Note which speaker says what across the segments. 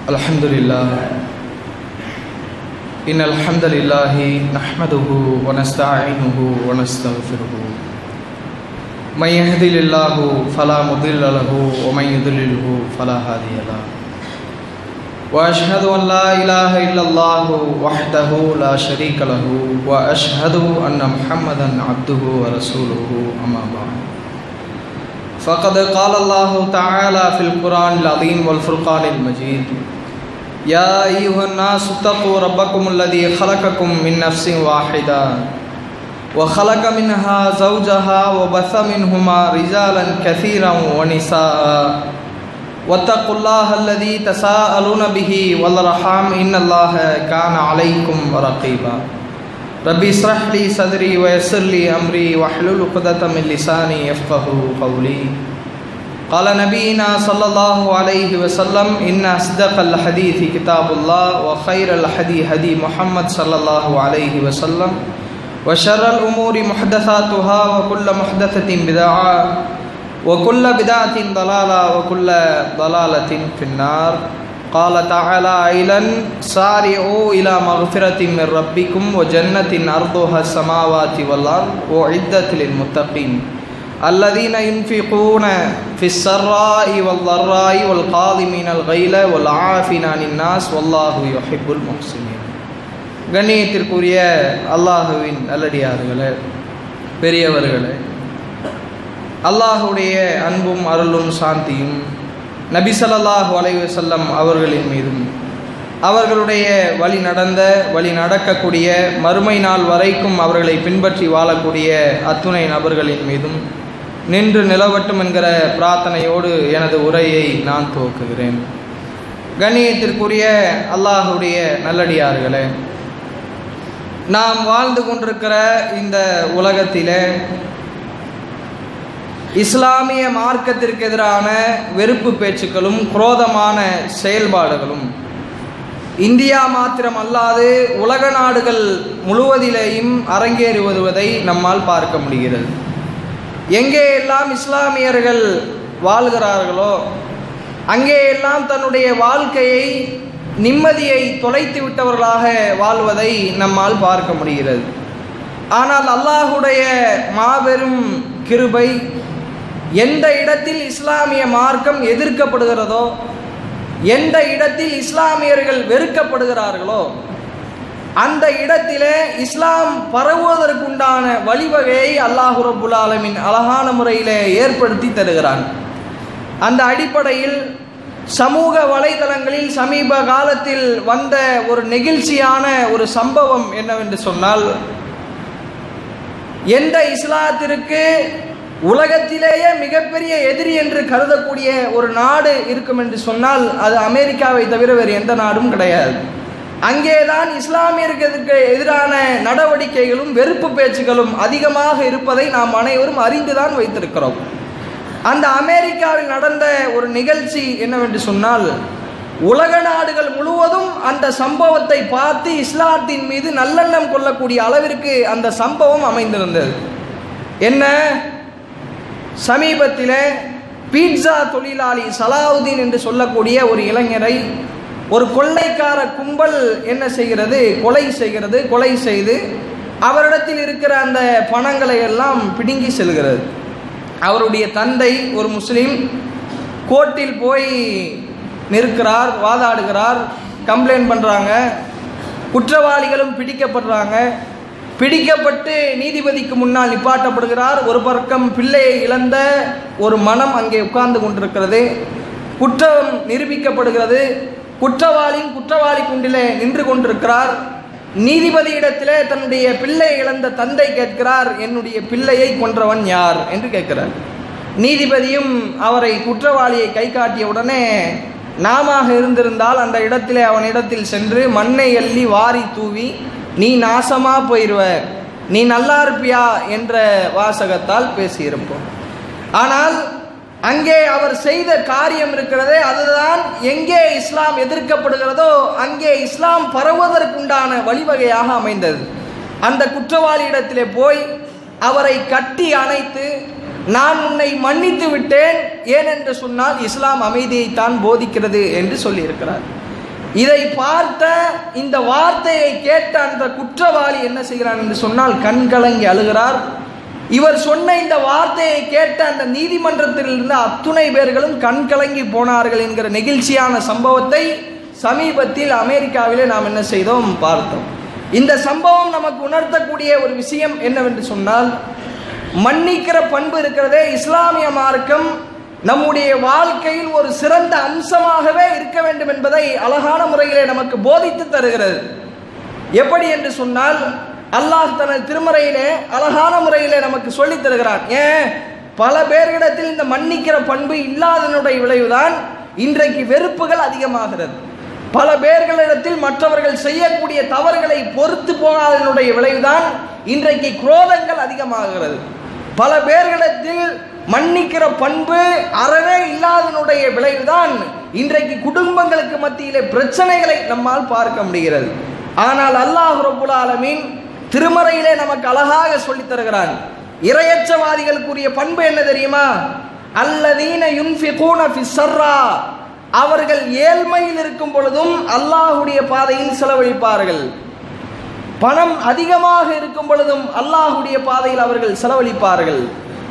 Speaker 1: الحمد لله إن الحمد لله نحمده ونستعينه ونستغفره من يهدي الله فلا مضل له ومن يضلله فلا هادي له وأشهد أن لا إله إلا الله وحده لا شريك له وأشهد أن محمدا عبده ورسوله أما بعد فقد قال الله تعالى في القرآن العظيم والفرقان المجيد يا أيها الناس اتقوا ربكم الذي خلقكم من نفس واحدة وخلق منها زوجها وبث منهما رجالا كثيرا ونساء واتقوا الله الذي تساءلون به والرحام إن الله كان عليكم رقيبا ربي اشرح لي صدري ويسر لي أمري واحلل عقدة من لساني يفقه قولي قال نبينا صلى الله عليه وسلم إن أصدق الحديث كتاب الله وخير الحدي هدي محمد صلى الله عليه وسلم وشر الأمور محدثاتها وكل محدثة بدعة وكل بدعة ضلالة وكل ضلالة في النار قال تعالى أيضا سارعوا إلى مغفرة من ربكم وجنة أرضها السماوات والأرض وعدت للمتقين الذين ينفقون في السراء والضراء والقاضمين الغيل والعافين عن الناس والله يحب المحسنين கண்ணியத்திற்குரிய அல்லாஹுவின் நல்லடியார்களே பெரியவர்களே அல்லாஹுடைய அன்பும் அருளும் சாந்தியும் நபி ஸல்லல்லாஹு அலைஹி வஸல்லம் அவர்களின் மீதும் அவர்களுடைய வழி நடந்த வழி நடக்கக்கூடிய மறுமை நாள் வரைக்கும் அவர்களை பின்பற்றி வாழக்கூடிய அத்துணை நபர்களின் மீதும் நின்று நிலவட்டும் என்கிற பிரார்த்தனையோடு எனது உரையை நான் துவக்குகிறேன் கண்ணியத்திற்குரிய அல்லாஹுடைய நல்லடியார்களே நாம் வாழ்ந்து கொண்டிருக்கிற இந்த உலகத்திலே இஸ்லாமிய மார்க்கத்திற்கு எதிரான வெறுப்பு பேச்சுக்களும் குரோதமான செயல்பாடுகளும் இந்தியா மாத்திரம் அல்லாது உலக நாடுகள் முழுவதிலேயும் அரங்கேறி வருவதை நம்மால் பார்க்க முடிகிறது எங்கே எல்லாம் இஸ்லாமியர்கள் வாழ்கிறார்களோ அங்கே எல்லாம் தன்னுடைய வாழ்க்கையை நிம்மதியை தொலைத்து விட்டவர்களாக வாழ்வதை நம்மால் பார்க்க முடிகிறது ஆனால் அல்லாஹுடைய மாபெரும் கிருபை எந்த இடத்தில் இஸ்லாமிய மார்க்கம் எதிர்க்கப்படுகிறதோ எந்த இடத்தில் இஸ்லாமியர்கள் வெறுக்கப்படுகிறார்களோ அந்த இடத்திலே இஸ்லாம் பரவுவதற்குண்டான வழிவகையை அல்லாஹு ரபுல் ஆலமின் அழகான முறையில் ஏற்படுத்தி தருகிறான் அந்த அடிப்படையில் சமூக வலைதளங்களில் சமீப காலத்தில் வந்த ஒரு நெகிழ்ச்சியான ஒரு சம்பவம் என்னவென்று சொன்னால் எந்த இஸ்லாத்திற்கு உலகத்திலேயே மிகப்பெரிய எதிரி என்று கருதக்கூடிய ஒரு நாடு இருக்கும் என்று சொன்னால் அது அமெரிக்காவை தவிர வேறு எந்த நாடும் கிடையாது அங்கேதான் இஸ்லாமியர்களுக்கு எதிரான நடவடிக்கைகளும் வெறுப்பு பேச்சுகளும் அதிகமாக இருப்பதை நாம் அனைவரும் அறிந்துதான் வைத்திருக்கிறோம் அந்த அமெரிக்காவில் நடந்த ஒரு நிகழ்ச்சி என்னவென்று சொன்னால் உலக நாடுகள் முழுவதும் அந்த சம்பவத்தை பார்த்து இஸ்லாத்தின் மீது நல்லெண்ணம் கொள்ளக்கூடிய அளவிற்கு அந்த சம்பவம் அமைந்திருந்தது என்ன சமீபத்தில் பீட்சா தொழிலாளி சலாவுதீன் என்று சொல்லக்கூடிய ஒரு இளைஞரை ஒரு கொள்ளைக்கார கும்பல் என்ன செய்கிறது கொலை செய்கிறது கொலை செய்து அவரிடத்தில் இருக்கிற அந்த பணங்களை எல்லாம் பிடுங்கி செல்கிறது அவருடைய தந்தை ஒரு முஸ்லீம் கோர்ட்டில் போய் நிற்கிறார் வாதாடுகிறார் கம்ப்ளைண்ட் பண்ணுறாங்க குற்றவாளிகளும் பிடிக்கப்படுறாங்க பிடிக்கப்பட்டு நீதிபதிக்கு முன்னால் நிப்பாட்டப்படுகிறார் ஒரு பக்கம் பிள்ளையை இழந்த ஒரு மனம் அங்கே உட்கார்ந்து கொண்டிருக்கிறது குற்றம் நிரூபிக்கப்படுகிறது குற்றவாளியும் குற்றவாளி குண்டிலே நின்று கொண்டிருக்கிறார் நீதிபதியிடத்திலே தன்னுடைய பிள்ளை இழந்த தந்தை கேட்கிறார் என்னுடைய பிள்ளையை கொன்றவன் யார் என்று கேட்கிறார் நீதிபதியும் அவரை குற்றவாளியை கை காட்டிய உடனே நாம இருந்திருந்தால் அந்த இடத்திலே அவனிடத்தில் சென்று மண்ணை எள்ளி வாரி தூவி நீ நாசமா போயிடுவ நீ நல்லா இருப்பியா என்ற வாசகத்தால் பேசியிருப்போம் ஆனால் அங்கே அவர் செய்த காரியம் இருக்கிறதே அதுதான் எங்கே இஸ்லாம் எதிர்க்கப்படுகிறதோ அங்கே இஸ்லாம் பரவுவதற்குண்டான வழிவகையாக அமைந்தது அந்த குற்றவாளியிடத்திலே போய் அவரை கட்டி அணைத்து நான் உன்னை மன்னித்து விட்டேன் ஏனென்று சொன்னால் இஸ்லாம் அமைதியைத்தான் போதிக்கிறது என்று சொல்லியிருக்கிறார் இதை பார்த்த இந்த வார்த்தையை கேட்ட அந்த குற்றவாளி என்ன செய்கிறான் என்று சொன்னால் கண்கலங்கி அழுகிறார் இவர் சொன்ன இந்த வார்த்தையை கேட்ட அந்த நீதிமன்றத்தில் இருந்த அத்துணை பேர்களும் கண்கலங்கி போனார்கள் என்கிற நெகிழ்ச்சியான சம்பவத்தை சமீபத்தில் அமெரிக்காவிலே நாம் என்ன செய்தோம் பார்த்தோம் இந்த சம்பவம் நமக்கு உணர்த்தக்கூடிய ஒரு விஷயம் என்னவென்று சொன்னால் மன்னிக்கிற பண்பு இருக்கிறதே இஸ்லாமிய மார்க்கம் நம்முடைய வாழ்க்கையில் ஒரு சிறந்த அம்சமாகவே இருக்க வேண்டும் என்பதை அழகான முறையிலே நமக்கு போதித்து தருகிறது எப்படி என்று சொன்னால் அல்லாஹ் தனது திருமறையிலே அழகான முறையிலே நமக்கு சொல்லித் தருகிறான் ஏன் பல பேர்களிடத்தில் இந்த மன்னிக்கிற பண்பு இல்லாதனுடைய விளைவுதான் இன்றைக்கு வெறுப்புகள் அதிகமாகிறது பல பேர்களிடத்தில் மற்றவர்கள் செய்யக்கூடிய தவறுகளை பொறுத்து போகாதனுடைய விளைவுதான் இன்றைக்கு குரோதங்கள் அதிகமாகிறது பல பேர்களிடத்தில் மன்னிக்கிற பண்பு அறவே இல்லாதனுடைய விளைவுதான் இன்றைக்கு குடும்பங்களுக்கு மத்தியிலே பிரச்சனைகளை நம்மால் பார்க்க முடிகிறது ஆனால் அல்லாஹ் ரப்புல் ஆலமீன் திருமறையிலே நமக்கு அழகாக சொல்லித் தருகிறான் இரையச்சவாதிகளுக்குரிய பண்பு என்ன தெரியுமா அல்லதீன யுன்ஃபிகூன ஃபிஸ் ஸர்ரா அவர்கள் ஏழ்மையில் இருக்கும் பொழுதும் அல்லாஹ்வுடைய பாதையில் செலவழிப்பார்கள் பணம் அதிகமாக இருக்கும் பொழுதும் அல்லாஹ்வுடைய பாதையில் அவர்கள் செலவழிப்பார்கள்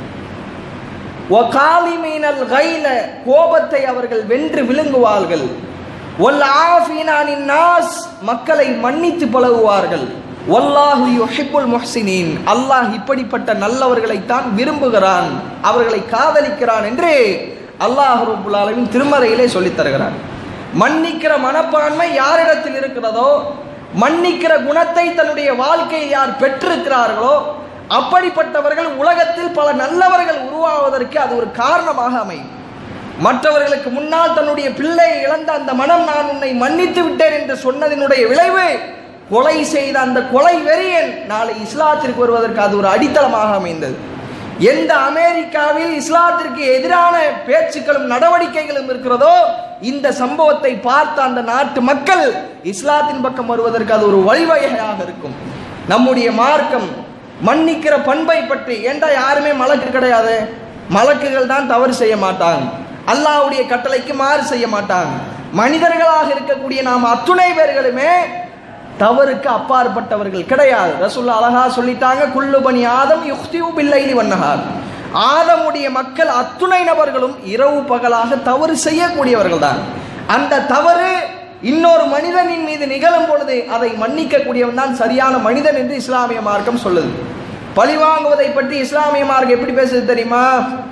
Speaker 1: ஒகாலிமீனல் கைல கோபத்தை அவர்கள் வென்று விழுங்குவார்கள் ஒல் ஆஃபீனானின் நாஸ் மக்களை மன்னித்து பழகுவார்கள் வல்லாஹு யுஹிப்புல் முஹ்சினீன் அல்லாஹ் இப்படிப்பட்ட நல்லவர்களைத்தான் விரும்புகிறான் அவர்களை காதலிக்கிறான் என்று அல்லாஹ் ரப்புல் ஆலமீன் திருமறையிலே சொல்லித் தருகிறான் மன்னிக்கிற மனப்பான்மை யாரிடத்தில் இருக்கிறதோ மன்னிக்கிற குணத்தை தன்னுடைய வாழ்க்கையில் யார் பெற்றிருக்கிறார்களோ அப்படிப்பட்டவர்கள் உலகத்தில் பல நல்லவர்கள் உருவாவதற்கு அது ஒரு காரணமாக அமையும் மற்றவர்களுக்கு முன்னால் தன்னுடைய பிள்ளையை இழந்த அந்த மனம் நான் உன்னை மன்னித்து விட்டேன் என்று சொன்னதினுடைய விளைவு கொலை செய்த அந்த கொலை வெறியன் நாளை இஸ்லாத்திற்கு வருவதற்கு அது ஒரு அடித்தளமாக அமைந்தது எந்த அமெரிக்காவில் இஸ்லாத்திற்கு எதிரான பேச்சுக்களும் நடவடிக்கைகளும் இருக்கிறதோ இந்த சம்பவத்தை பார்த்த அந்த நாட்டு மக்கள் இஸ்லாத்தின் பக்கம் வருவதற்கு அது ஒரு வழிவகையாக இருக்கும் நம்முடைய மார்க்கம் மன்னிக்கிற பண்பை பற்றி ஏண்டா யாருமே மலக்கு கிடையாது மலக்குகள் தான் தவறு செய்ய மாட்டாங்க அல்லாஹ்வுடைய கட்டளைக்கு மாறு செய்ய மாட்டாங்க மனிதர்களாக இருக்கக்கூடிய நாம் அத்துணை பேர்களுமே தவறுக்கு அப்பாற்பட்டவர்கள் கிடையாது ரசூல்லா அழகா சொல்லிட்டாங்க குல்லு பனி ஆதம் யுக்தியு பில்லைலி வண்ணகார் ஆதமுடைய மக்கள் அத்துணை நபர்களும் இரவு பகலாக தவறு செய்யக்கூடியவர்கள் தான் அந்த தவறு இன்னொரு மனிதனின் மீது நிகழும் பொழுது அதை மன்னிக்கக்கூடியவன் தான் சரியான மனிதன் என்று இஸ்லாமிய மார்க்கம் சொல்லுது பழி வாங்குவதை பற்றி இஸ்லாமிய மார்க்கம் எப்படி பேசுது தெரியுமா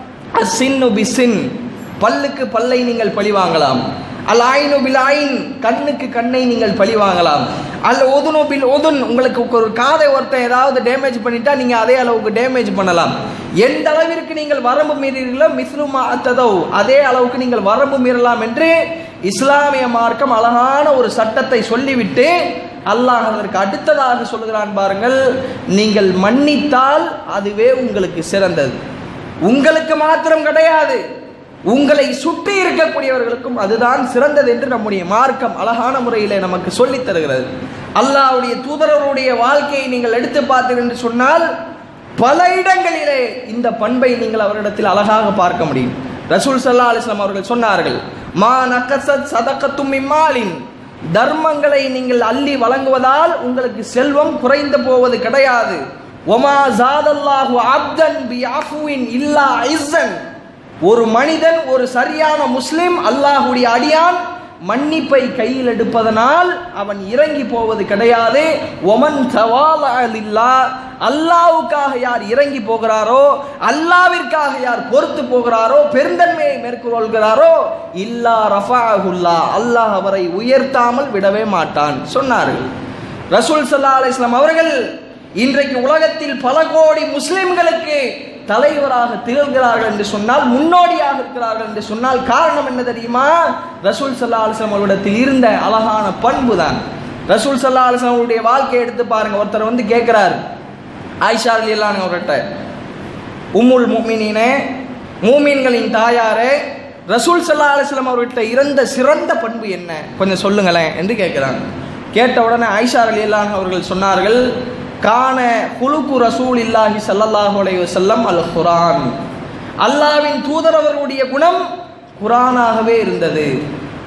Speaker 1: அசின்னு பிசின் பல்லுக்கு பல்லை நீங்கள் பழி வாங்கலாம் அல் ஆயினு பில் ஆயின் கண்ணுக்கு கண்ணை நீங்கள் பழி வாங்கலாம் அல் ஒதுனு பில் ஒதுன் உங்களுக்கு ஒரு காதை ஒருத்தன் ஏதாவது டேமேஜ் பண்ணிட்டா நீங்க அதே அளவுக்கு டேமேஜ் பண்ணலாம் எந்த அளவிற்கு நீங்கள் வரம்பு மீறீர்களோ மிஸ்லுமா அத்ததோ அதே அளவுக்கு நீங்கள் வரம்பு மீறலாம் என்று இஸ்லாமிய மார்க்கம் அழகான ஒரு சட்டத்தை சொல்லிவிட்டு அல்லாஹ் அதற்கு அடுத்ததாக சொல்லுகிறான் பாருங்கள் நீங்கள் மன்னித்தால் அதுவே உங்களுக்கு சிறந்தது உங்களுக்கு மாத்திரம் கிடையாது உங்களை சுற்றி இருக்கக்கூடியவர்களுக்கும் அதுதான் சிறந்தது என்று நம்முடைய மார்க்கம் அழகான முறையில் நமக்கு சொல்லித் தருகிறது அல்லாஹ்வுடைய தூதரருடைய வாழ்க்கையை நீங்கள் எடுத்து பார்த்தீர்கள் என்று சொன்னால் பல இடங்களிலே இந்த பண்பை நீங்கள் அவரிடத்தில் அழகாக பார்க்க முடியும் ரசூல் சல்லா அலிஸ்லாம் அவர்கள் சொன்னார்கள் மா நக்கசத் சதக்கத்தும் இம்மாலின் தர்மங்களை நீங்கள் அள்ளி வழங்குவதால் உங்களுக்கு செல்வம் குறைந்து போவது கிடையாது ஒமா ஜாதல்லாஹு அப்தன் பி அஃபுவின் இல்லா ஐசன் ஒரு மனிதன் ஒரு சரியான முஸ்லிம் அல்லாஹுடைய அடியான் மன்னிப்பை கையில் எடுப்பதனால் அவன் இறங்கி போவது கிடையாது ஒமன் சவாலில்லா அல்லாவுக்காக யார் இறங்கி போகிறாரோ அல்லாவிற்காக யார் பொறுத்து போகிறாரோ பெருந்தன்மையை மேற்கொள்கிறாரோ இல்லா ரஃபாகுல்லா அல்லாஹ் அவரை உயர்த்தாமல் விடவே மாட்டான் சொன்னார்கள் ரசூல் சல்லா அலிஸ்லாம் அவர்கள் இன்றைக்கு உலகத்தில் பல கோடி முஸ்லிம்களுக்கு தலைவராக திகழ்கிறார்கள் என்று சொன்னால் முன்னோடியாக இருக்கிறார்கள் என்று சொன்னால் காரணம் என்ன தெரியுமா ரசூல் சல்லா அலுவலம் அவரிடத்தில் இருந்த அழகான பண்பு தான் ரசூல் சல்லா அலுவலம் அவருடைய வாழ்க்கையை எடுத்து பாருங்க ஒருத்தர் வந்து கேட்கிறார் ஆயிஷா அலிலான் அவர்கிட்ட உம்முல் மூமினே மூமீன்களின் தாயாரே ரசூல் சல்லா அலுவலம் அவர்கிட்ட இருந்த சிறந்த பண்பு என்ன கொஞ்சம் சொல்லுங்களேன் என்று கேட்கிறாங்க கேட்ட உடனே ஆயிஷா அலிலான் அவர்கள் சொன்னார்கள் கான குலுக்கு ரசூல் இல்லாஹி சல்லல்லாஹு அலைஹி வஸல்லம் அல் குரான் அல்லாவின் தூதரவருடைய குணம் குரானாகவே இருந்தது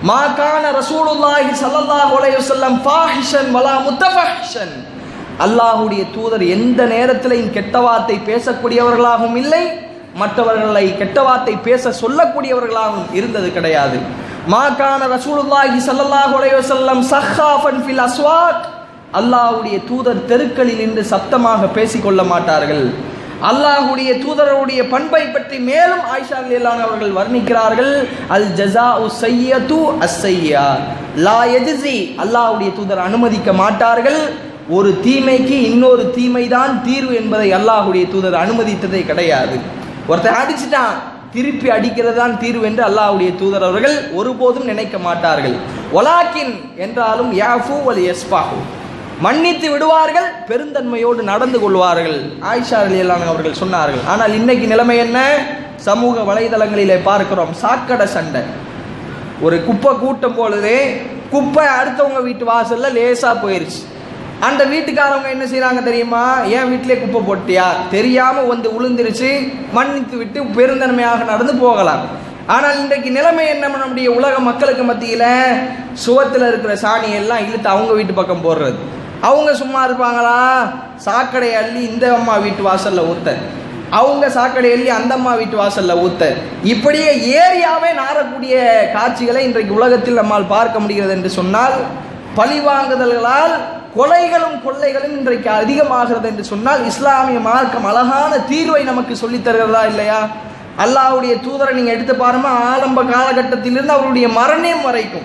Speaker 1: மா கான ரசூலுல்லாஹி ஸல்லல்லாஹு அலைஹி வஸல்லம் ஃபாஹிஷன் வலா முத்தஃபஹிஷன் அல்லாஹ்வுடைய தூதர் எந்த நேரத்திலையும் கெட்ட வார்த்தை பேசக்கூடியவர்களாகவும் இல்லை மற்றவர்களை கெட்ட வார்த்தை பேச சொல்லக்கூடியவர்களாகவும் இருந்தது கிடையாது மா கான ரசூலுல்லாஹி ஸல்லல்லாஹு அலைஹி வஸல்லம் சஹாஃபன் ஃபில் அஸ்வாக் அல்லாஹ்வுடைய தூதர் தெருக்களில் நின்று சத்தமாக பேசிக்கொள்ள மாட்டார்கள் அல்லாஹ்வுடைய தூதருடைய பண்பை பற்றி மேலும் ஆயிஷா ரலியல்லாஹு அவர்கள் வர்ணிக்கிறார்கள் அல் ஜஸாஉ சய்யது அஸ்ஸய்யா லா யஜ்ஸி அல்லாஹ்வுடைய தூதர் அனுமதிக்க மாட்டார்கள் ஒரு தீமைக்கு இன்னொரு தீமைதான் தீர்வு என்பதை அல்லாஹ்வுடைய தூதர் அனுமதித்ததே கிடையாது ஒருத்தன் அடிச்சிட்டான் திருப்பி அடிக்கிறது தான் தீர்வு என்று அல்லாஹ்வுடைய தூதர் அவர்கள் ஒருபோதும் நினைக்க மாட்டார்கள் ஒலாக்கின் என்றாலும் யாஃபு வல் யஸ்பாஹு மன்னித்து விடுவார்கள் பெருந்தன்மையோடு நடந்து கொள்வார்கள் ஆயிஷா அலியல்லான் அவர்கள் சொன்னார்கள் ஆனால் இன்னைக்கு நிலைமை என்ன சமூக வலைதளங்களிலே பார்க்கிறோம் சாக்கடை சண்டை ஒரு குப்பை கூட்டம் பொழுது குப்பை அடுத்தவங்க வீட்டு வாசல்ல லேசா போயிருச்சு அந்த வீட்டுக்காரவங்க என்ன செய்றாங்க தெரியுமா ஏன் வீட்டிலே குப்பை போட்டியா தெரியாம வந்து உளுந்துருச்சு மன்னித்து விட்டு பெருந்தன்மையாக நடந்து போகலாம் ஆனால் இன்றைக்கு நிலைமை என்ன நம்முடைய உலக மக்களுக்கு மத்தியில் சுவத்தில் இருக்கிற சாணி எல்லாம் இழுத்து அவங்க வீட்டு பக்கம் போடுறது அவங்க சும்மா இருப்பாங்களா சாக்கடை அள்ளி இந்த அம்மா வீட்டு வாசல்ல ஊத்த அவங்க சாக்கடை அள்ளி அந்த அம்மா வீட்டு வாசல்ல ஊத்த இப்படியே ஏரியாவே நாரக்கூடிய காட்சிகளை இன்றைக்கு உலகத்தில் நம்மால் பார்க்க முடிகிறது என்று சொன்னால் பழிவாங்குதல்களால் கொலைகளும் கொள்ளைகளும் இன்றைக்கு அதிகமாகிறது என்று சொன்னால் இஸ்லாமிய மார்க்கம் அழகான தீர்வை நமக்கு சொல்லித் தருகிறதா இல்லையா அல்லாஹ்வுடைய தூதரை நீங்க எடுத்து பாருங்க ஆரம்ப காலகட்டத்திலிருந்து அவருடைய மரணம் வரைக்கும்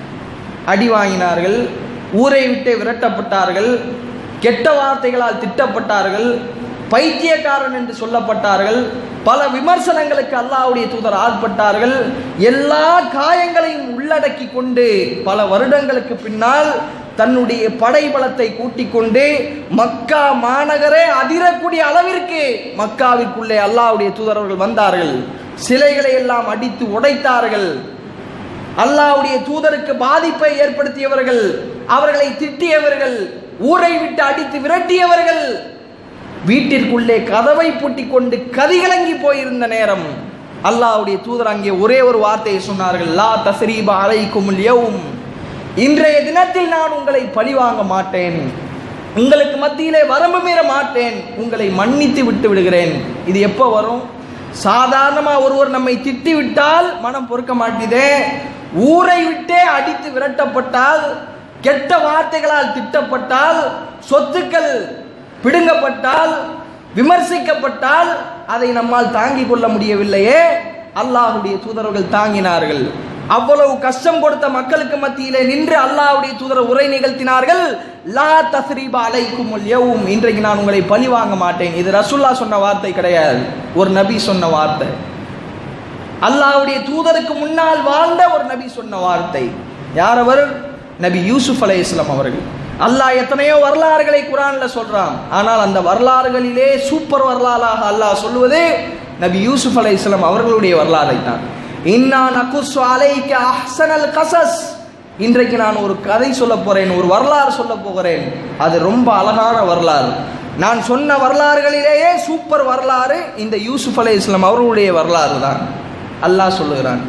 Speaker 1: அடி வாங்கினார்கள் ஊரை விட்டு விரட்டப்பட்டார்கள் கெட்ட வார்த்தைகளால் திட்டப்பட்டார்கள் பைத்தியக்காரன் என்று சொல்லப்பட்டார்கள் பல விமர்சனங்களுக்கு அல்லாஹ்வுடைய தூதர் ஆட்பட்டார்கள் எல்லா காயங்களையும் உள்ளடக்கி கொண்டு பல வருடங்களுக்கு பின்னால் தன்னுடைய படைபலத்தை கூட்டிக் கொண்டு மக்கா மாநகரே அதிரக்கூடிய அளவிற்கு மக்காவிற்குள்ளே அல்லாஹ்வுடைய தூதரவர்கள் வந்தார்கள் சிலைகளை எல்லாம் அடித்து உடைத்தார்கள் அல்லாஹ்வுடைய தூதருக்கு பாதிப்பை ஏற்படுத்தியவர்கள் அவர்களை திட்டியவர்கள் ஊரை விட்டு அடித்து விரட்டியவர்கள் வீட்டிற்குள்ளே கதவை பூட்டி கொண்டு கதிகலங்கி போயிருந்த நேரம் அல்லாஹ்வுடைய தூதர் அங்கே ஒரே ஒரு வார்த்தையை சொன்னார்கள் லா தஸ்ரீப அலைக்கும் யௌம் இன்றைய தினத்தில் நான் உங்களை பழிவாங்க மாட்டேன் உங்களுக்கு மத்தியிலே வரம்பு மீற மாட்டேன் உங்களை மன்னித்து விட்டு விடுகிறேன் இது எப்போ வரும் சாதாரணமாக ஒருவர் நம்மை திட்டி விட்டால் மனம் பொறுக்க மாட்டேதே ஊரை விட்டே அடித்து விரட்டப்பட்டால் கெட்ட வார்த்தைகளால் திட்டப்பட்டால் சொத்துக்கள் பிடுங்கப்பட்டால் விமர்சிக்கப்பட்டால் அதை நம்மால் தாங்கிக் கொள்ள முடியவில்லையே அல்லாஹ்வுடைய தூதர்கள் தாங்கினார்கள் அவ்வளவு கஷ்டம் கொடுத்த மக்களுக்கு மத்தியிலே நின்று அல்லாஹ்வுடைய தூதர் உரை நிகழ்த்தினார்கள் லா தஸ்ரீபா அலைக்கும் யவும் இன்றைக்கு நான் உங்களை பழி வாங்க மாட்டேன் இது ரசுல்லா சொன்ன வார்த்தை கிடையாது ஒரு நபி சொன்ன வார்த்தை அல்லாஹ்வுடைய தூதருக்கு முன்னால் வாழ்ந்த ஒரு நபி சொன்ன வார்த்தை யார் அவர் நபி யூசுப் அலைஹிஸ்ஸலாம் அவர்கள் அல்லாஹ் எத்தனையோ வரலாறுகளை குரான்ல சொல்றான் ஆனால் அந்த வரலாறுகளிலே சூப்பர் வரலாறாக அல்லாஹ் சொல்லுவது நபி யூசுப் அலைஹிஸ்ஸலாம் அவர்களுடைய வரலாறை தான் இன்னா நகுஸ்ஸு அலைக்க அஹ்ஸனல் கஸஸ் இன்றைக்கு நான் ஒரு கதை சொல்ல போறேன் ஒரு வரலாறு சொல்ல போகிறேன் அது ரொம்ப அழகான வரலாறு நான் சொன்ன வரலாறுகளிலேயே சூப்பர் வரலாறு இந்த யூசுப் அலைஹிஸ்ஸலாம் அவர்களுடைய வரலாறு தான் அல்லாஹ் சொல்லுகிறான்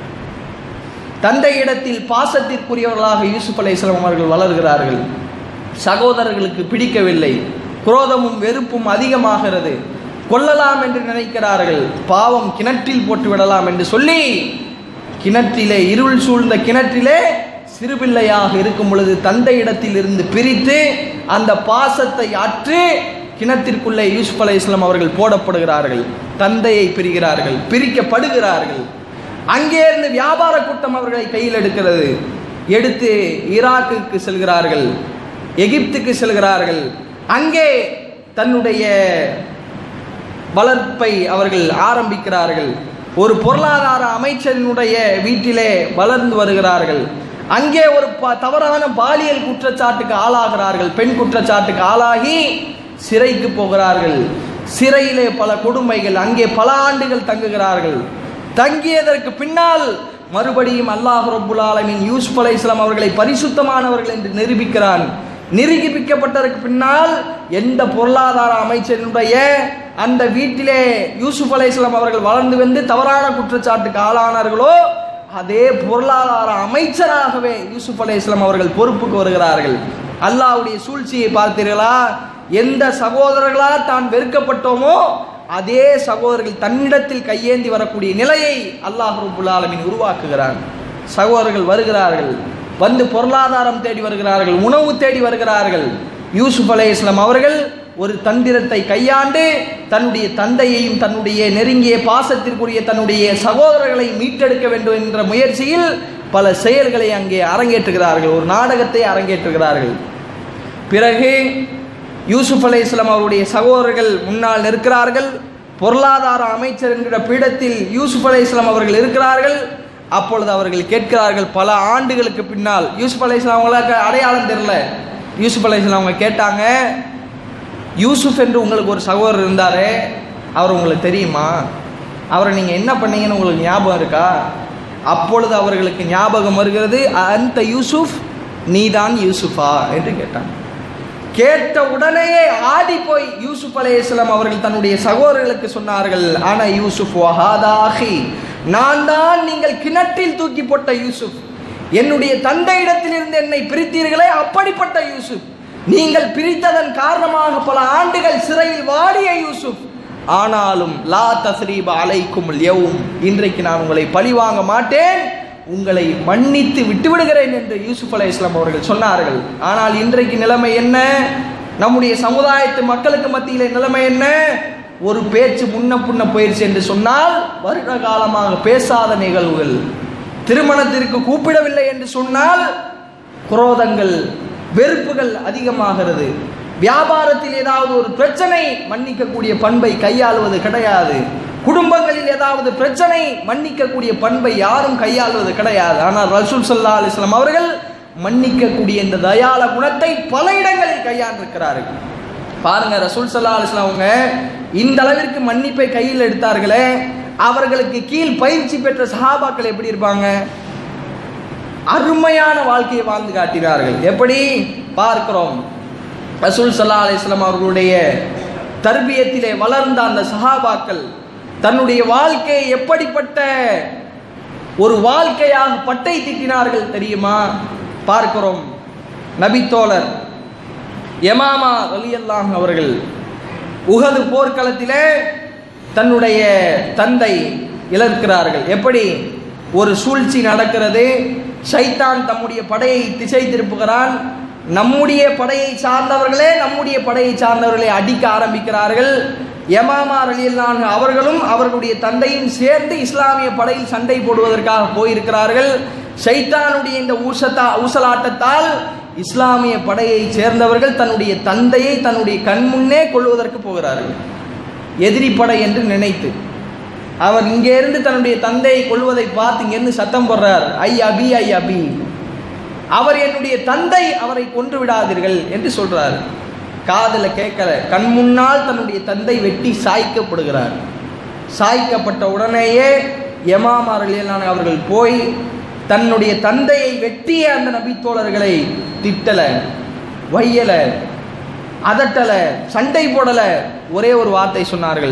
Speaker 1: தந்தை இடத்தில் பாசத்திற்குரியவர்களாக யூசுப் அலைஹிஸ்ஸலாம் அவர்கள் வளர்கிறார்கள் சகோதரர்களுக்கு பிடிக்கவில்லை குரோதமும் வெறுப்பும் அதிகமாகிறது கொல்லலாம் என்று நினைக்கிறார்கள் பாவம் கிணற்றில் போட்டு விடலாம் என்று சொல்லி கிணற்றிலே இருள் சூழ்ந்த கிணற்றிலே சிறுபிள்ளையாக இருக்கும் பொழுது தந்தை இடத்தில் இருந்து பிரித்து அந்த பாசத்தை அற்று கிணத்திற்குள்ளே யூசுப் அலைஹிஸ்ஸலாம் அவர்கள் போடப்படுகிறார்கள் தந்தையை பிரிகிறார்கள் பிரிக்கப்படுகிறார்கள் அங்கே இருந்து வியாபார கூட்டம் அவர்களை கையில் எடுக்கிறது எடுத்து ஈராக்குக்கு செல்கிறார்கள் எகிப்துக்கு செல்கிறார்கள் அங்கே தன்னுடைய வளர்ப்பை அவர்கள் ஆரம்பிக்கிறார்கள் ஒரு பொருளாதார அமைச்சரினுடைய வீட்டிலே வளர்ந்து வருகிறார்கள் அங்கே ஒரு ப- தவறான பாலியல் குற்றச்சாட்டுக்கு ஆளாகிறார்கள் பெண் குற்றச்சாட்டுக்கு ஆளாகி சிறைக்கு போகிறார்கள் சிறையிலே பல கொடுமைகள் அங்கே பல ஆண்டுகள் தங்குகிறார்கள் தங்கியதற்கு பின்னால் மறுபடியும் அல்லாஹ் ரப்புல் ஆலமீன் யூசுப் அலைஹிஸ்ஸலாம் அவர்களை பரிசுத்தமானவர்கள் என்று நிரூபிக்கிறான் நிரூபிக்கப்பட்டதற்கு பின்னால் எந்த பொருளாதார அமைச்சரினுடைய அந்த வீட்டிலே யூசுப் அலைஹிஸ்ஸலாம் அவர்கள் வளர்ந்து வந்து தவறான குற்றச்சாட்டுக்கு ஆளானார்களோ அதே பொருளாதார அமைச்சராகவே யூசுப் அலை இஸ்லாம் அவர்கள் பொறுப்புக்கு வருகிறார்கள் அல்லாஹ்வுடைய சூழ்ச்சியை பார்த்தீர்களா எந்த சகோதரர்களால் தான் வெறுக்கப்பட்டோமோ அதே சகோதரர்கள் தன்னிடத்தில் கையேந்தி வரக்கூடிய நிலையை அல்லாஹ் ரபுல் ஆலமீன் உருவாக்குகிறார் சகோதரர்கள் வருகிறார்கள் வந்து பொருளாதாரம் தேடி வருகிறார்கள் உணவு தேடி வருகிறார்கள் யூசுப் அலை இஸ்லாம் அவர்கள் ஒரு தந்திரத்தை கையாண்டு தன்னுடைய தந்தையையும் தன்னுடைய நெருங்கிய பாசத்திற்குரிய தன்னுடைய சகோதரர்களை மீட்டெடுக்க வேண்டும் என்ற முயற்சியில் பல செயல்களை அங்கே அரங்கேற்றுகிறார்கள் ஒரு நாடகத்தை அரங்கேற்றுகிறார்கள் பிறகு யூசுப் அலை இஸ்லாம் அவருடைய சகோதரர்கள் முன்னால் நிற்கிறார்கள் பொருளாதார அமைச்சர் என்கிற பீடத்தில் யூசுப் அலை இஸ்லாம் அவர்கள் இருக்கிறார்கள் அப்பொழுது அவர்கள் கேட்கிறார்கள் பல ஆண்டுகளுக்கு பின்னால் யூசுப் அலை இஸ்லாம் அவங்களுக்கு அடையாளம் தெரியல யூசுப் அலை இஸ்லாம் அவங்க கேட்டாங்க யூசுப் என்று உங்களுக்கு ஒரு சகோதரர் இருந்தாரே அவர் உங்களுக்கு தெரியுமா அவரை நீங்கள் என்ன பண்ணீங்கன்னு உங்களுக்கு ஞாபகம் இருக்கா அப்பொழுது அவர்களுக்கு ஞாபகம் வருகிறது அந்த யூசுஃப் நீதான் யூசுஃபா என்று கேட்டாங்க கேட்ட உடனேயே ஆடி போய் யூசுப் அலையாம் அவர்கள் தன்னுடைய சகோதரர்களுக்கு சொன்னார்கள் ஆனா யூசுப் வஹாதாஹி நான் தான் நீங்கள் கிணற்றில் தூக்கி போட்ட யூசுப் என்னுடைய தந்தையிடத்திலிருந்து என்னை பிரித்தீர்களே அப்படிப்பட்ட யூசுப் நீங்கள் பிரித்ததன் காரணமாக பல ஆண்டுகள் சிறையில் வாடிய யூசுப் ஆனாலும் லா தஸ்ரீப அலைக்கும் யவும் இன்றைக்கு நான் உங்களை பழிவாங்க மாட்டேன் உங்களை மன்னித்து விட்டு விடுகிறேன் என்று யூசுப் அலை இஸ்லாம் அவர்கள் சொன்னார்கள் ஆனால் இன்றைக்கு நிலைமை என்ன நம்முடைய சமுதாயத்து மக்களுக்கு மத்தியில் நிலைமை என்ன ஒரு பேச்சு முன்ன புண்ண போயிடுச்சு என்று சொன்னால் வருட காலமாக பேசாத நிகழ்வுகள் திருமணத்திற்கு கூப்பிடவில்லை என்று சொன்னால் குரோதங்கள் வெறுப்புகள் அதிகமாகிறது வியாபாரத்தில் ஏதாவது ஒரு பிரச்சனை மன்னிக்கக்கூடிய பண்பை கையாளுவது கிடையாது குடும்பங்களில் ஏதாவது பிரச்சனை மன்னிக்கக்கூடிய பண்பை யாரும் கையாளுவது கிடையாது ஆனால் ரசூல் சல்லா அலிஸ்லாம் அவர்கள் மன்னிக்கக்கூடிய இந்த தயால குணத்தை பல இடங்களில் கையாண்டிருக்கிறார்கள் பாருங்க ரசூல் சல்லா அலிஸ்லாம் அவங்க இந்த அளவிற்கு மன்னிப்பை கையில் எடுத்தார்களே அவர்களுக்கு கீழ் பயிற்சி பெற்ற சஹாபாக்கள் எப்படி இருப்பாங்க அருமையான வாழ்க்கையை வாழ்ந்து காட்டினார்கள் எப்படி பார்க்கிறோம் ரசூல் சல்லா அலிஸ்லாம் அவர்களுடைய தர்பியத்திலே வளர்ந்த அந்த சஹாபாக்கள் தன்னுடைய வாழ்க்கையை எப்படிப்பட்ட ஒரு வாழ்க்கையாக பட்டை திட்டினார்கள் தெரியுமா பார்க்கிறோம் நபித்தோழர் யமாமா ரலியல்லாஹ் அவர்கள் உகது போர்க்களத்திலே தன்னுடைய தந்தை இழக்கிறார்கள் எப்படி ஒரு சூழ்ச்சி நடக்கிறது சைத்தான் தம்முடைய படையை திசை திருப்புகிறான் நம்முடைய படையை சார்ந்தவர்களே நம்முடைய படையை சார்ந்தவர்களை அடிக்க ஆரம்பிக்கிறார்கள் யமாமா ரலியல்லான் அவர்களும் அவர்களுடைய தந்தையும் சேர்ந்து இஸ்லாமிய படையில் சண்டை போடுவதற்காக போயிருக்கிறார்கள் ஷைத்தானுடைய இந்த ஊசத்தா ஊசலாட்டத்தால் இஸ்லாமிய படையை சேர்ந்தவர்கள் தன்னுடைய தந்தையை தன்னுடைய கண்முன்னே கொள்வதற்கு போகிறார்கள் எதிரி படை என்று நினைத்து அவர் இங்கே இருந்து தன்னுடைய தந்தையை கொள்வதை பார்த்து இங்கேருந்து சத்தம் போடுறார் ஐ அபி ஐ அபி அவர் என்னுடைய தந்தை அவரை கொன்று விடாதீர்கள் என்று சொல்றார் காதில் கேட்கல கண் முன்னால் தன்னுடைய தந்தை வெட்டி சாய்க்கப்படுகிறார் சாய்க்கப்பட்ட உடனேயே யமாமாரலியலான அவர்கள் போய் தன்னுடைய தந்தையை வெட்டிய அந்த நபித்தோழர்களை திட்டல வையல அதட்டல சண்டை போடல ஒரே ஒரு வார்த்தை சொன்னார்கள்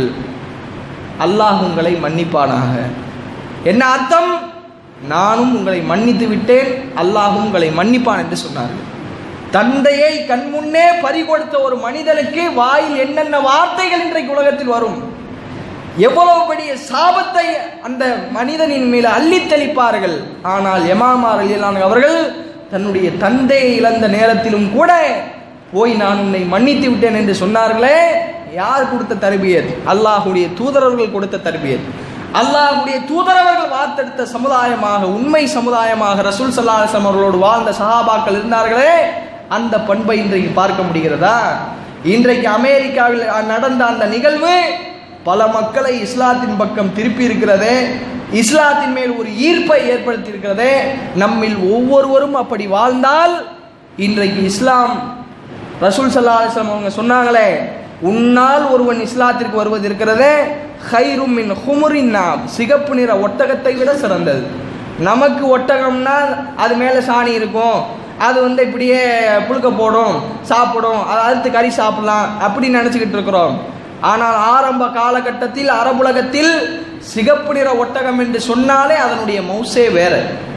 Speaker 1: அல்லாஹ் உங்களை மன்னிப்பானாக என்ன அர்த்தம் நானும் உங்களை மன்னித்து விட்டேன் அல்லாஹும் உங்களை மன்னிப்பான் என்று சொன்னார்கள் தந்தையை கண்முன்னே பறிகொடுத்த ஒரு மனிதனுக்கு வாயில் என்னென்ன வார்த்தைகள் இன்றைக்கு உலகத்தில் வரும் எவ்வளவு பெரிய சாபத்தை அந்த மனிதனின் மேல் அள்ளித் தெளிப்பார்கள் ஆனால் எமாமார் அலியலான் அவர்கள் தன்னுடைய தந்தையை இழந்த நேரத்திலும் கூட போய் நான் உன்னை மன்னித்து விட்டேன் என்று சொன்னார்களே யார் கொடுத்த தர்பியத் அல்லாஹுடைய தூதரவர்கள் கொடுத்த தர்பியத் அல்லாஹுடைய தூதரவர்கள் வார்த்தெடுத்த சமுதாயமாக உண்மை சமுதாயமாக ரசூல் சல்லாஹம் அவர்களோடு வாழ்ந்த சஹாபாக்கள் இருந்தார்களே அந்த பண்பை இன்றைக்கு பார்க்க முடிகிறதா இன்றைக்கு அமெரிக்காவில் நடந்த அந்த நிகழ்வு பல மக்களை இஸ்லாத்தின் பக்கம் திருப்பி இருக்கிறது இஸ்லாத்தின் மேல் ஒரு ஈர்ப்பை ஏற்படுத்தி இருக்கிறது நம்மில் ஒவ்வொருவரும் அப்படி வாழ்ந்தால் இன்றைக்கு இஸ்லாம் ரசூல் சல்லா அலிஸ்லாம் அவங்க சொன்னாங்களே உன்னால் ஒருவன் இஸ்லாத்திற்கு வருவது இருக்கிறதே ஹைரும் மின் ஹுமுரின் நாம் சிகப்பு நிற ஒட்டகத்தை விட சிறந்தது நமக்கு ஒட்டகம்னா அது மேலே சாணி இருக்கும் அது வந்து இப்படியே புழுக்க போடும் சாப்பிடும் அதை அறுத்து கறி சாப்பிடலாம் அப்படின்னு நினச்சிக்கிட்டு இருக்கிறோம் ஆனால் ஆரம்ப காலகட்டத்தில் அரபுலகத்தில் சிகப்பு நிற ஒட்டகம் என்று சொன்னாலே அதனுடைய மவுசே வேற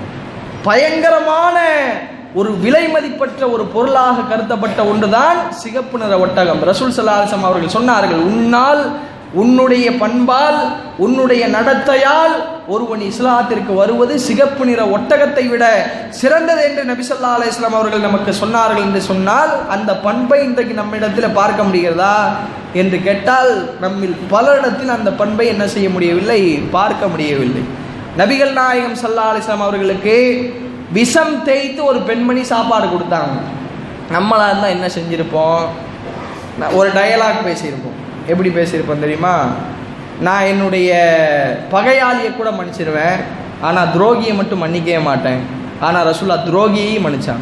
Speaker 1: பயங்கரமான ஒரு விலை மதிப்பற்ற ஒரு பொருளாக கருதப்பட்ட ஒன்றுதான் சிகப்பு நிற ஒட்டகம் ரசூல் சல்லாஹம் அவர்கள் சொன்னார்கள் உன்னால் உன்னுடைய பண்பால் உன்னுடைய நடத்தையால் ஒருவன் இஸ்லாத்திற்கு வருவது சிகப்பு நிற ஒட்டகத்தை விட சிறந்தது என்று நபி சொல்லா அலிஸ்லாம் அவர்கள் நமக்கு சொன்னார்கள் என்று சொன்னால் அந்த பண்பை இன்றைக்கு நம்மிடத்தில் பார்க்க முடிகிறதா என்று கேட்டால் நம்மில் பலரிடத்தில் அந்த பண்பை என்ன செய்ய முடியவில்லை பார்க்க முடியவில்லை நபிகள் நாயகம் சல்லா அலிஸ்லாம் அவர்களுக்கு விஷம் தேய்த்து ஒரு பெண்மணி சாப்பாடு கொடுத்தாங்க நம்மளா இருந்தால் என்ன செஞ்சுருப்போம் நான் ஒரு டயலாக் பேசியிருப்போம் எப்படி பேசியிருப்போம் தெரியுமா நான் என்னுடைய பகையாளியை கூட மன்னிச்சிருவேன் ஆனால் துரோகியை மட்டும் மன்னிக்கவே மாட்டேன் ஆனால் ரசூல்லா துரோகியையும் மன்னிச்சாங்க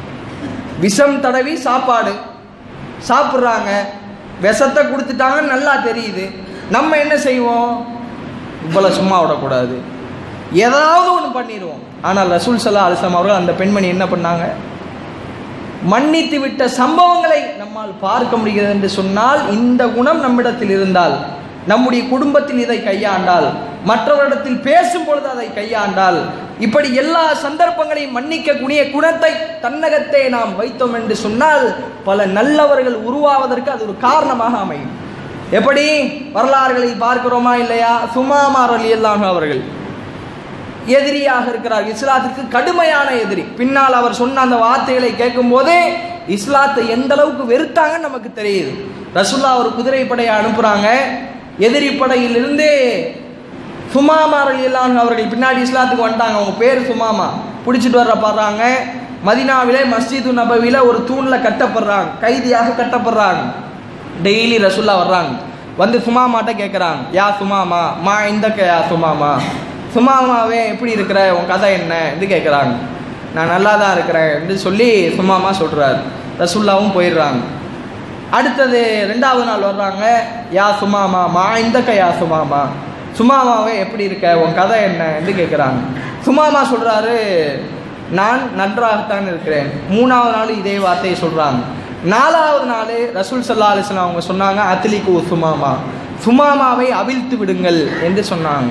Speaker 1: விஷம் தடவி சாப்பாடு சாப்பிட்றாங்க விஷத்தை கொடுத்துட்டாங்கன்னு நல்லா தெரியுது நம்ம என்ன செய்வோம் இவ்வளோ சும்மா விடக்கூடாது ஏதாவது ஒன்று பண்ணிடுவோம் ஆனால் ரசூல் சல்லா அலிஸ்லாம் அவர்கள் அந்த பெண்மணி என்ன பண்ணாங்க மன்னித்து விட்ட சம்பவங்களை நம்மால் பார்க்க முடிகிறது என்று சொன்னால் இந்த குணம் நம்மிடத்தில் இருந்தால் நம்முடைய குடும்பத்தில் இதை கையாண்டால் மற்றவரிடத்தில் பேசும் பொழுது அதை கையாண்டால் இப்படி எல்லா சந்தர்ப்பங்களையும் மன்னிக்கக்கூடிய குணத்தை தன்னகத்தே நாம் வைத்தோம் என்று சொன்னால் பல நல்லவர்கள் உருவாவதற்கு அது ஒரு காரணமாக அமையும் எப்படி வரலாறுகளை பார்க்கிறோமா இல்லையா சுமாமார் அலி அல்லாஹ் அவர்கள் எதிரியாக இருக்கிறார் இஸ்லாத்திற்கு கடுமையான எதிரி பின்னால் அவர் சொன்ன அந்த வார்த்தைகளை கேட்கும்போதே இஸ்லாத்தை எந்த அளவுக்கு வெறுத்தாங்கன்னு நமக்கு தெரியுது ரசுல்லா ஒரு குதிரைப்படையை அனுப்புகிறாங்க எதிரி படையிலிருந்து சுமாமா அலியல்லான் அவர்கள் பின்னாடி இஸ்லாத்துக்கு வந்துட்டாங்க அவங்க பேர் சுமாமா பிடிச்சிட்டு வர்ற பாடுறாங்க மதினாவிலே மஸ்ஜிது நபவியில் ஒரு தூணில் கட்டப்படுறாங்க கைதியாக கட்டப்படுறாங்க டெய்லி ரசுல்லா வர்றாங்க வந்து சுமாமாட்ட கேட்குறாங்க யா சுமாமா மா இந்த யா சுமாமா சுமாமாவே எப்படி இருக்கிற உன் கதை என்ன என்று கேட்குறாங்க நான் நல்லா தான் இருக்கிறேன் என்று சொல்லி சுமாமா சொல்கிறார் ரசுல்லாவும் போயிடுறாங்க அடுத்தது ரெண்டாவது நாள் வர்றாங்க யா சுமாமா மா இந்த யா சுமாமா சுமாமாவே எப்படி இருக்க உன் கதை என்ன என்று கேட்குறாங்க சுமாமா சொல்கிறாரு நான் நன்றாகத்தான் இருக்கிறேன் மூணாவது நாள் இதே வார்த்தையை சொல்கிறாங்க நாலாவது நாள் ரசூல் சல்லா அலிஸ்லாம் அவங்க சொன்னாங்க அத்லிக்கு சுமாமா சுமாமாவை அவிழ்த்து விடுங்கள் என்று சொன்னாங்க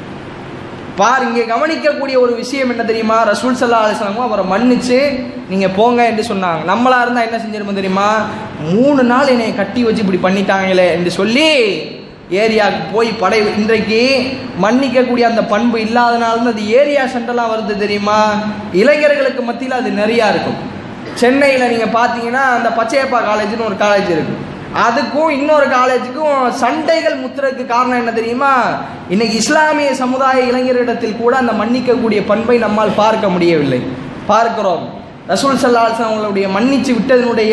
Speaker 1: பார் இங்கே கவனிக்கக்கூடிய ஒரு விஷயம் என்ன தெரியுமா ரசூல் சல்லா அலிஸ்லாமும் அவரை மன்னிச்சு நீங்கள் போங்க என்று சொன்னாங்க நம்மளா இருந்தால் என்ன செஞ்சிருப்போம் தெரியுமா மூணு நாள் என்னை கட்டி வச்சு இப்படி பண்ணிட்டாங்களே என்று சொல்லி ஏரியாவுக்கு போய் படை இன்றைக்கு மன்னிக்கக்கூடிய அந்த பண்பு இல்லாதனால தான் அது ஏரியா சண்டைலாம் வருது தெரியுமா இளைஞர்களுக்கு மத்தியில் அது நிறையா இருக்கும் சென்னையில் நீங்கள் பார்த்தீங்கன்னா அந்த பச்சையப்பா காலேஜ்னு ஒரு காலேஜ் இருக்குது அதுக்கும் இன்னொரு காலேஜுக்கும் சண்டைகள் முத்துறதுக்கு காரணம் என்ன தெரியுமா இன்னைக்கு இஸ்லாமிய சமுதாய இளைஞர்களிடத்தில் கூட அந்த மன்னிக்கக்கூடிய பண்பை நம்மால் பார்க்க முடியவில்லை பார்க்கிறோம் ரசூல் சல்லாஸ் அவங்களுடைய மன்னிச்சு விட்டதனுடைய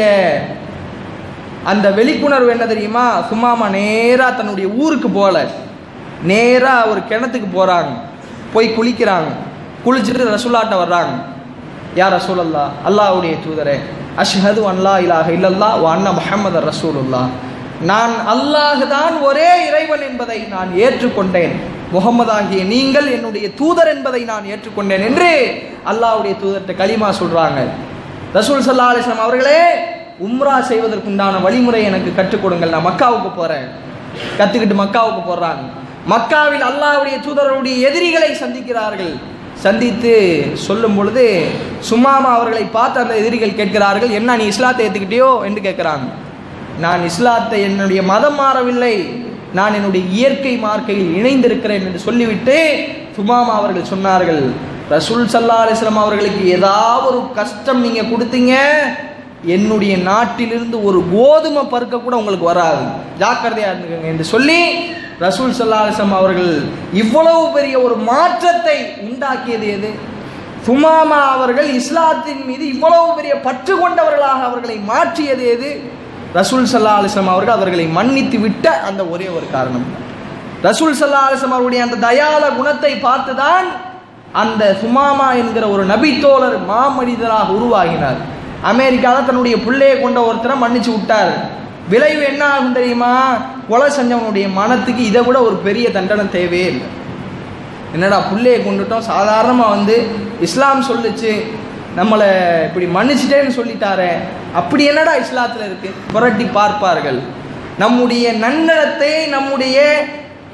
Speaker 1: அந்த வெளிப்புணர்வு என்ன தெரியுமா சும்மாமா நேராக தன்னுடைய ஊருக்கு போகல நேராக ஒரு கிணத்துக்கு போகிறாங்க போய் குளிக்கிறாங்க குளிச்சுட்டு ரசூலாட்ட வர்றாங்க யார் ரசூலல்லா அல்லாஹ்வுடைய தூதரே அஷ்ஹது அன்லா இலாஹ இல்லல்லா வ அன்ன முஹம்மது ரசூலுல்லா நான் அல்லாஹ் தான் ஒரே இறைவன் என்பதை நான் ஏற்றுக்கொண்டேன் முகமதாகிய நீங்கள் என்னுடைய தூதர் என்பதை நான் ஏற்றுக்கொண்டேன் என்று அல்லாஹ்வுடைய தூதர்கிட்ட களிமா சொல்றாங்க ரசூல் சல்லா அலிஸ்லாம் அவர்களே உம்ரா செய்வதற்குண்டான வழிமுறை எனக்கு கற்றுக் கொடுங்கள் நான் மக்காவுக்கு போறேன் கத்துக்கிட்டு மக்காவுக்கு போறாங்க மக்காவில் அல்லாஹ்வுடைய தூதருடைய எதிரிகளை சந்திக்கிறார்கள் சந்தித்து சொல்லும் பொழுது சும்மாமா அவர்களை பார்த்து அந்த எதிரிகள் கேட்கிறார்கள் என்ன நீ இஸ்லாத்தை ஏற்றுக்கிட்டியோ என்று கேட்குறாங்க நான் இஸ்லாத்தை என்னுடைய மதம் மாறவில்லை நான் என்னுடைய இயற்கை மார்க்கையில் இணைந்திருக்கிறேன் என்று சொல்லிவிட்டு சுமாமா அவர்கள் சொன்னார்கள் ரசூல் சல்லா அலிஸ்லாம் அவர்களுக்கு ஏதாவது ஒரு கஷ்டம் நீங்கள் கொடுத்தீங்க என்னுடைய நாட்டிலிருந்து ஒரு கோதுமை பருக்க கூட உங்களுக்கு வராது ஜாக்கிரதையாக இருந்துக்கங்க என்று சொல்லி ரசூல் சல்லா அலிஸ்லாம் அவர்கள் இவ்வளவு பெரிய ஒரு மாற்றத்தை உண்டாக்கியது எது சுமாமா அவர்கள் இஸ்லாத்தின் மீது இவ்வளவு பெரிய பற்று கொண்டவர்களாக அவர்களை மாற்றியது எது ரசூல் சல்லா அலிஸ்லாம் அவர்கள் அவர்களை மன்னித்து விட்ட அந்த ஒரே ஒரு காரணம் ரசூல் சல்லா அலிஸ்லாம் அவருடைய அந்த தயால குணத்தை பார்த்துதான் அந்த சுமாமா என்கிற ஒரு நபித்தோழர் மாமனிதராக உருவாகினார் அமெரிக்காவில் தன்னுடைய பிள்ளையை கொண்ட ஒருத்தரை மன்னிச்சு விட்டார் விளைவு என்ன ஆகும் தெரியுமா கொலை செஞ்சவனுடைய மனத்துக்கு இதை விட ஒரு பெரிய தண்டனை தேவையே இல்லை என்னடா பிள்ளையை கொண்டுட்டோம் சாதாரணமாக வந்து இஸ்லாம் சொல்லுச்சு நம்மளை இப்படி மன்னிச்சிட்டேன்னு சொல்லிட்டாரே அப்படி என்னடா இஸ்லாத்தில் இருக்கு புரட்டி பார்ப்பார்கள் நம்முடைய நன்னடத்தை நம்முடைய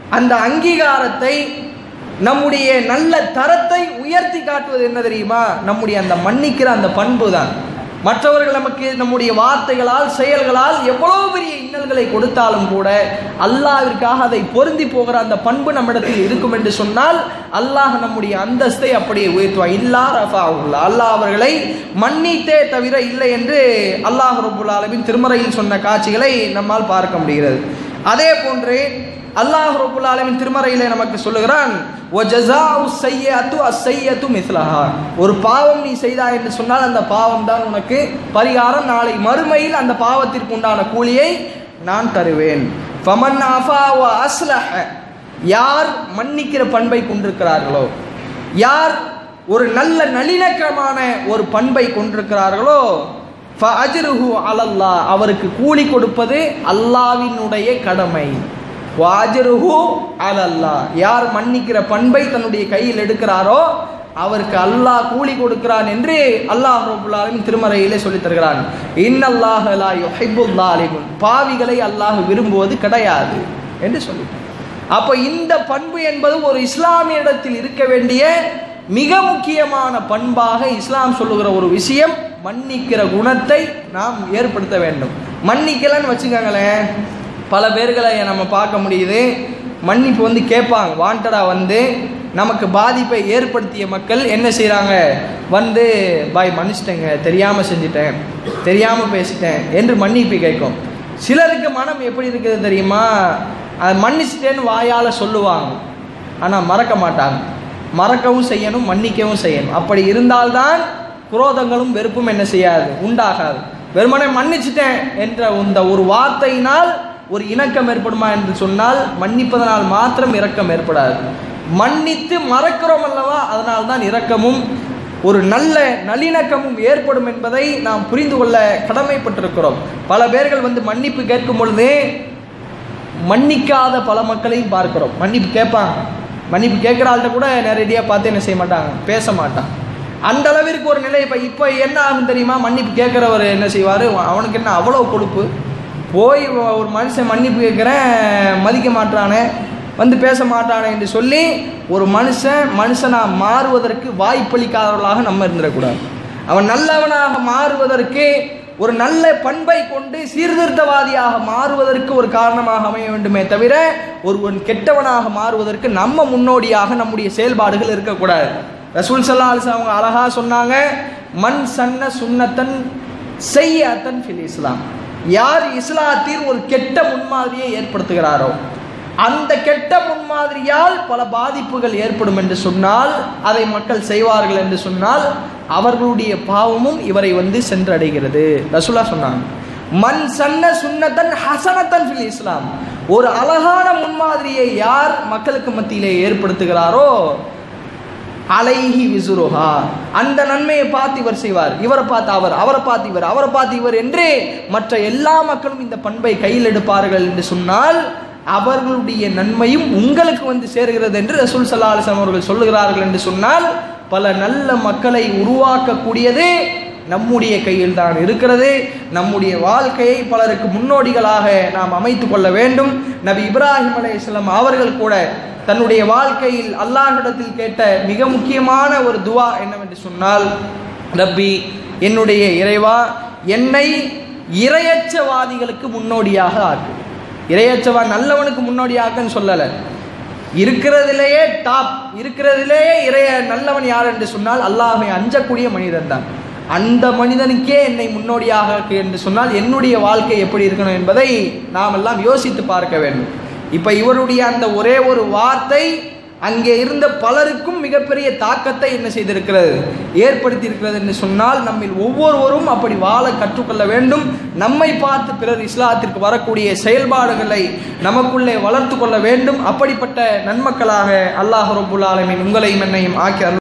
Speaker 1: அந்த அங்கீகாரத்தை நம்முடைய நல்ல தரத்தை உயர்த்தி காட்டுவது என்ன தெரியுமா நம்முடைய அந்த மன்னிக்கிற அந்த பண்பு தான் மற்றவர்கள் நமக்கு நம்முடைய வார்த்தைகளால் செயல்களால் எவ்வளவு பெரிய இன்னல்களை கொடுத்தாலும் கூட அல்லாவிற்காக அதை பொருந்தி போகிற அந்த பண்பு நம்மிடத்தில் இருக்கும் என்று சொன்னால் அல்லாஹ் நம்முடைய அந்தஸ்தை அப்படியே உயர்த்துவான் இல்லா ரஃபா அல்லாஹ் அவர்களை மன்னித்தே தவிர இல்லை என்று அல்லாஹ் ரபுல் ஆலமின் திருமறையில் சொன்ன காட்சிகளை நம்மால் பார்க்க முடிகிறது அதே போன்று அல்லாஹ் ரபுல் ஆலமின் திருமறையிலே நமக்கு சொல்லுகிறான் ஒரு பாவம் நீ செய்தாய் என்று சொன்னால் அந்த பாவம் தான் உனக்கு பரிகாரம் நாளை மறுமையில் அந்த பாவத்திற்கு உண்டான கூலியை நான் தருவேன் ஃபமன் அஃபா வ அஸ்லஹ யார் மன்னிக்கிற பண்பை கொண்டிருக்கிறார்களோ யார் ஒரு நல்ல நல்லிணக்கமான ஒரு பண்பை கொண்டிருக்கிறார்களோ ஃபஅஜ்ருஹு அலல்லா அவருக்கு கூலி கொடுப்பது அல்லாவினுடைய கடமை வாஜருஹு அலல்லா யார் மன்னிக்கிற பண்பை தன்னுடைய கையில் எடுக்கிறாரோ அவருக்கு அல்லாஹ் கூலி கொடுக்கிறான் என்று அல்லாஹ் ரபுல்லாலும் திருமறையிலே சொல்லித் தருகிறான் இன்னல்லாஹ் லா யுஹிப்புல் லாலிமுன் பாவிகளை அல்லாஹ் விரும்புவது கிடையாது என்று சொல்லிட்டான் அப்போ இந்த பண்பு என்பது ஒரு இஸ்லாமிய இடத்தில் இருக்க வேண்டிய மிக முக்கியமான பண்பாக இஸ்லாம் சொல்லுகிற ஒரு விஷயம் மன்னிக்கிற குணத்தை நாம் ஏற்படுத்த வேண்டும் மன்னிக்கலன்னு வச்சுக்கோங்களேன் பல பேர்களை நம்ம பார்க்க முடியுது மன்னிப்பு வந்து கேட்பாங்க வாண்டடாக வந்து நமக்கு பாதிப்பை ஏற்படுத்திய மக்கள் என்ன செய்கிறாங்க வந்து பாய் மன்னிச்சிட்டேங்க தெரியாமல் செஞ்சிட்டேன் தெரியாமல் பேசிட்டேன் என்று மன்னிப்பு கேட்கும் சிலருக்கு மனம் எப்படி இருக்குது தெரியுமா அதை மன்னிச்சிட்டேன்னு வாயால் சொல்லுவாங்க ஆனால் மறக்க மாட்டாங்க மறக்கவும் செய்யணும் மன்னிக்கவும் செய்யணும் அப்படி இருந்தால்தான் குரோதங்களும் வெறுப்பும் என்ன செய்யாது உண்டாகாது வெறுமனே மன்னிச்சிட்டேன் என்ற இந்த ஒரு வார்த்தையினால் ஒரு இணக்கம் ஏற்படுமா என்று சொன்னால் மன்னிப்பதனால் மாத்திரம் இரக்கம் ஏற்படாது மன்னித்து மறக்கிறோம் அல்லவா அதனால் தான் இரக்கமும் ஒரு நல்ல நல்லிணக்கமும் ஏற்படும் என்பதை நாம் புரிந்து கொள்ள கடமைப்பட்டிருக்கிறோம் பல பேர்கள் வந்து மன்னிப்பு கேட்கும் பொழுதே மன்னிக்காத பல மக்களையும் பார்க்கிறோம் மன்னிப்பு கேட்பாங்க மன்னிப்பு கேட்குற ஆள்கிட்ட கூட நேரடியாக பார்த்து என்ன செய்ய மாட்டாங்க பேச மாட்டாங்க அந்த அளவிற்கு ஒரு நிலை இப்போ இப்போ என்ன ஆகும் தெரியுமா மன்னிப்பு கேட்குறவர் என்ன செய்வார் அவனுக்கு என்ன அவ்வளோ கொழுப்பு போய் ஒரு மனுஷன் மன்னிப்பு கேட்குறேன் மதிக்க மாட்டானே வந்து பேச மாட்டானே என்று சொல்லி ஒரு மனுஷன் மனுஷனாக மாறுவதற்கு வாய்ப்பளிக்காதவர்களாக நம்ம இருந்துடக்கூடாது அவன் நல்லவனாக மாறுவதற்கு ஒரு நல்ல பண்பை கொண்டு சீர்திருத்தவாதியாக மாறுவதற்கு ஒரு காரணமாக அமைய வேண்டுமே தவிர ஒருவன் கெட்டவனாக மாறுவதற்கு நம்ம முன்னோடியாக நம்முடைய செயல்பாடுகள் இருக்கக்கூடாது ரசூல் சல்லா அலிஸ் அவங்க அழகா சொன்னாங்க மண் சன்ன சுன்னத்தன் செய்யத்தன் ஃபில் இஸ்லாம் யார் இஸ்லாத்தில் ஒரு கெட்ட முன்மாதிரியை ஏற்படுத்துகிறாரோ அந்த கெட்ட முன்மாதிரியால் பல பாதிப்புகள் ஏற்படும் என்று சொன்னால் அதை மக்கள் செய்வார்கள் என்று சொன்னால் அவர்களுடைய பாவமும் இவரை வந்து சென்றடைகிறது ரசுல்லா சொன்னாங்க மண் சன்ன சுன்னத்தன் ஹசனத்தன் ஃபில் இஸ்லாம் ஒரு அழகான முன்மாதிரியை யார் மக்களுக்கு மத்தியிலே ஏற்படுத்துகிறாரோ அலைஹி விசுருஹா அந்த நன்மையை பார்த்து இவர் செய்வார் இவரை பார்த்து அவர் அவரை பார்த்து இவர் அவரை பார்த்து இவர் என்று மற்ற எல்லா மக்களும் இந்த பண்பை கையில் எடுப்பார்கள் என்று சொன்னால் அவர்களுடைய நன்மையும் உங்களுக்கு வந்து சேர்கிறது என்று ரசூல் சல்லா அலிஸ்லாம் அவர்கள் சொல்லுகிறார்கள் என்று சொன்னால் பல நல்ல மக்களை உருவாக்கக்கூடியது நம்முடைய கையில் தான் இருக்கிறது நம்முடைய வாழ்க்கையை பலருக்கு முன்னோடிகளாக நாம் அமைத்து கொள்ள வேண்டும் நபி இப்ராஹிம் அலையாம் அவர்கள் கூட தன்னுடைய வாழ்க்கையில் அல்லாஹிடத்தில் கேட்ட மிக முக்கியமான ஒரு துவா என்னவென்று சொன்னால் ரப்பி என்னுடைய இறைவா என்னை இரையச்சவாதிகளுக்கு முன்னோடியாக ஆக்கு இரையச்சவா நல்லவனுக்கு முன்னோடியாக்குன்னு சொல்லலை இருக்கிறதிலேயே டாப் இருக்கிறதிலேயே இறைய நல்லவன் யார் என்று சொன்னால் அல்லாஹை அஞ்சக்கூடிய மனிதன் தான் அந்த மனிதனுக்கே என்னை முன்னோடியாக என்று சொன்னால் என்னுடைய வாழ்க்கை எப்படி இருக்கணும் என்பதை நாம் எல்லாம் யோசித்து பார்க்க வேண்டும் இப்போ இவருடைய அந்த ஒரே ஒரு வார்த்தை அங்கே இருந்த பலருக்கும் மிகப்பெரிய தாக்கத்தை என்ன செய்திருக்கிறது ஏற்படுத்தி இருக்கிறது என்று சொன்னால் நம்மில் ஒவ்வொருவரும் அப்படி வாழ கற்றுக்கொள்ள வேண்டும் நம்மை பார்த்து பிறர் இஸ்லாத்திற்கு வரக்கூடிய செயல்பாடுகளை நமக்குள்ளே வளர்த்து கொள்ள வேண்டும் அப்படிப்பட்ட நன்மக்களாக அல்லாஹ் ரபுல் ஆலமின் உங்களையும் என்னையும் ஆக்கி